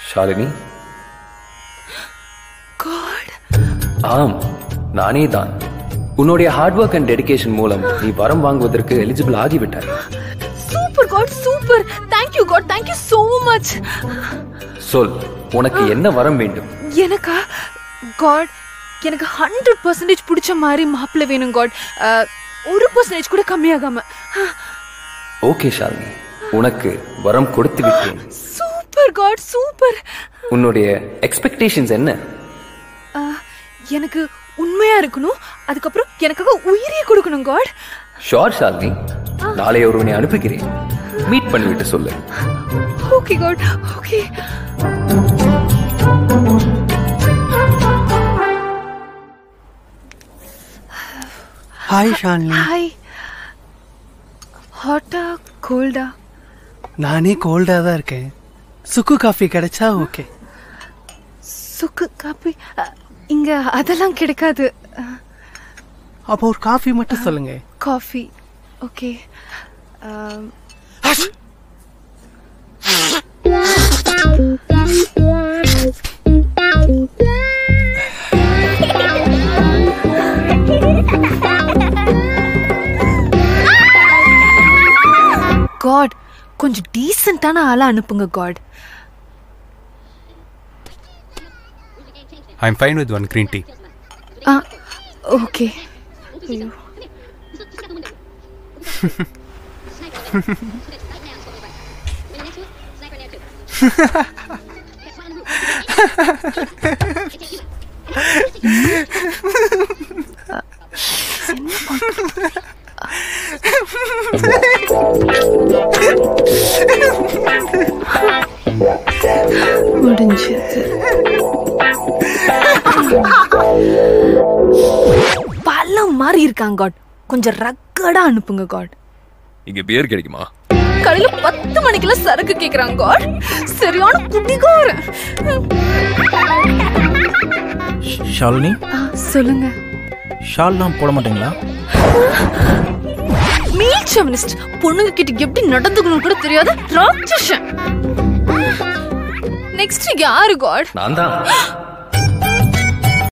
Shalini God ஆம் நானே தான் உன்னுடைய ஹார்ட் ஒர்க் அண்ட் டெடிகேஷன் மூலம் நீ வரம் வாங்குவதற்கு எலிஜிபிள் ஆகிவிட்டாய் super god super thank you god thank you so much சொல் உனக்கு என்ன வரம் வேண்டும் எனக்கா காட் எனக்கு ஹண்ட்ரட் பர்சன்டேஜ் பிடிச்ச மாதிரி மாப்பிள்ளை வேணும் காட் ஒரு பர்சன்டேஜ் கூட கம்மியாகாம ஓகே ஷாலினி உனக்கு வரம் கொடுத்து விட்டேன் சூப்பர் காட் சூப்பர் உன்னுடைய எக்ஸ்பெக்டேஷன்ஸ் என்ன எனக்கு உண்மையா இருக்கணும் அதுக்கப்புறம் எனக்காக உயிரையே கொடுக்கணும் காட் ஷோர் ஷாலினி நாளை ஒருவனை அனுப்புகிறேன் மீட் பண்ணிவிட்டு சொல்லு okay god okay hi Shalini hi ஹாட்டா கோல்டா நானே கோல்டா தான் இருக்கேன் சுக்கு காஃபி கிடைச்சா ஓகே சுக்கு காப்பி அ, இங்க அதெல்லாம் கிடைக்காது அப்போ ஒரு காஃபி மட்டும் சொல்லுங்க காஃபி ஓகே காட் கொஞ்சம் டீசெண்டான ஆளா அனுப்புங்க god I'm fine with one green tea ஆ ஓகே ஐயோ முடிஞ்சது பழம் மாதிரி இருக்காங்க காட் கொஞ்சம் ரக்கடா அனுப்புங்க காட் இங்க பேர் கிடைக்குமா காலையில பத்து மணிக்கெல்லாம் சரக்கு கேக்குறாங்க காட் சரியான குடிகாரன் ஷாலினி ஆ, சொல்லுங்க ஷால்லாம் போட மாட்டீங்களா மீல் செமினிஸ்ட் பொண்ணுங்க கிட்ட எப்படி நடந்துக்கணும் கூட தெரியாத ராட்சசன் நெக்ஸ்ட் யாரு காட் நான் தான்